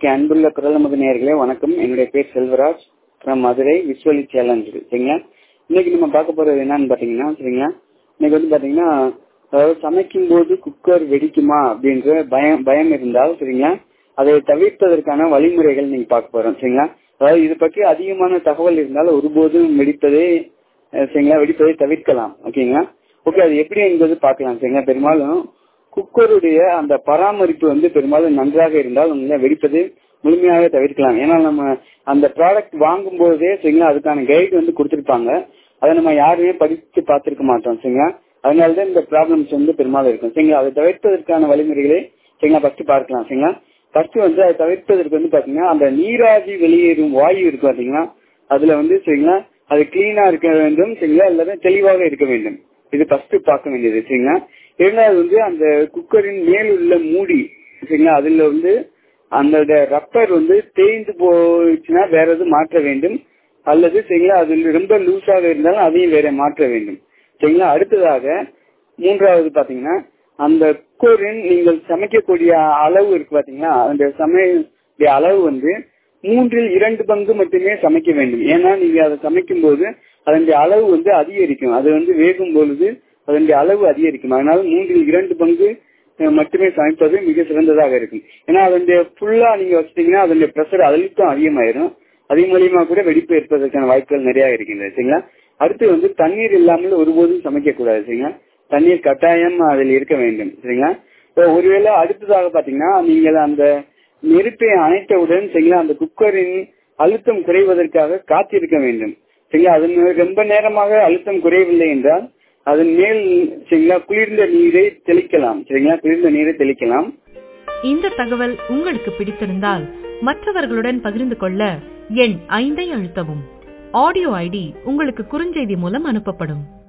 okay அன்புள்ள குரல் நமது நேயர்களே வணக்கம் என்னுடைய பேர் Selvaraj from Madurai visually challenge சரிங்களா இன்னைக்கு நம்ம பார்க்க போறது என்னன்னு பாத்தீங்கன்னா சரிங்களா இன்னைக்கு வந்து பாத்தீங்கன்னா அதாவது சமைக்கும் போது குக்கர் வெடிக்குமா அப்படின்ற பயம் பயம் இருந்தால் சரிங்களா அதை தவிர்ப்பதற்கான வழிமுறைகள் நீங்க பார்க்க போறோம் சரிங்களா அதாவது இது பற்றி அதிகமான தகவல் இருந்தால் ஒருபோதும் வெடிப்பதே அஹ், சரிங்களா வெடிப்பதை தவிர்க்கலாம் ஓகேங்களா ஓகே அது எப்படி என்பது பார்க்கலாம் சரிங்களா பெரும்பாலும் குக்கருடைய அந்த பராமரிப்பு வந்து பெரும்பாலும் நன்றாக இருந்தால் உங்களை வெடிப்பது முழுமையாக தவிர்க்கலாம் ஏன்னா நம்ம அந்த ப்ராடக்ட் வாங்கும் போதே சரிங்களா அதுக்கான கைடு வந்து கொடுத்திருப்பாங்க அதை நம்ம யாருமே படித்து பார்த்திருக்க மாட்டோம் சரிங்களா அதனாலதான் இந்த ப்ராப்ளம்ஸ் வந்து பெரும்பாலும் இருக்கும் சரிங்களா அதை தவிர்ப்பதற்கான வழிமுறைகளை சரிங்களா ஃபர்ஸ்ட் பார்க்கலாம் சரிங்களா ஃபர்ஸ்ட் வந்து அதை தவிர்ப்பதற்கு வந்து பாத்தீங்கன்னா அந்த நீராவி வெளியேறும் வாயு இருக்கு பாத்தீங்கன்னா அதுல வந்து சரிங்களா அது கிளீனா இருக்க வேண்டும் சரிங்களா இல்ல தெளிவாக இருக்க வேண்டும் இது ஃபர்ஸ்ட் பார்க்க வேண்டியது சரிங்களா இரண்டாவது வந்து அந்த குக்கரின் மேல் உள்ள மூடி சரிங்களா அதுல வந்து அந்த ரப்பர் வந்து தேய்ந்து போயிடுச்சுன்னா வேற எதுவும் மாற்ற வேண்டும் அல்லது சரிங்களா அது ரொம்ப லூஸாக இருந்தாலும் அதையும் வேற மாற்ற வேண்டும் சரிங்களா அடுத்ததாக மூன்றாவது பாத்தீங்கன்னா அந்த குக்கரின் நீங்கள் சமைக்கக்கூடிய அளவு இருக்கு பாத்தீங்களா அந்த சமையல் அளவு வந்து மூன்றில் இரண்டு பங்கு மட்டுமே சமைக்க வேண்டும் ஏன்னா நீங்க அதை சமைக்கும் போது அதனுடைய அளவு வந்து அதிகரிக்கும் அது வந்து வேகும் பொழுது அதனுடைய அளவு அதிகரிக்கும் அதனால மூன்றில் இரண்டு பங்கு அஹ், மட்டுமே சமைப்பது மிக சிறந்ததாக இருக்கும் ஏன்னா அதனுடைய ஃபுல்லா நீங்க வச்சிட்டீங்கன்னா அதனுடைய ப்ரெஷர் அழுத்தம் அதிகமாயிரும் அதே மூலியமா கூட வெடிப்பு ஏற்பதற்கான வாய்ப்புகள் நிறைய இருக்கின்றது சரிங்களா அடுத்து வந்து தண்ணீர் இல்லாமல் ஒருபோதும் சமைக்க கூடாது சரிங்களா தண்ணீர் கட்டாயம் அதில் இருக்க வேண்டும் சரிங்களா இப்போ ஒருவேளை அடுத்ததாக பாத்தீங்கன்னா நீங்கள் அந்த நெருப்பை அணைத்தவுடன் சரிங்களா அந்த குக்கரின் அழுத்தம் குறைவதற்காக காத்திருக்க வேண்டும் சரிங்களா அதன் ரொம்ப நேரமாக அழுத்தம் குறையவில்லை என்றால் அதன் மேல் சரிங்களா குளிர்ந்த நீரை தெளிக்கலாம் சரிங்களா குளிர்ந்த நீரை தெளிக்கலாம் இந்த தகவல் உங்களுக்கு பிடித்திருந்தால் மற்றவர்களுடன் பகிர்ந்து கொள்ள எண் ஐந்தை அழுத்தவும் ஆடியோ ஐடி உங்களுக்கு குறுஞ்செய்தி மூலம் அனுப்பப்படும்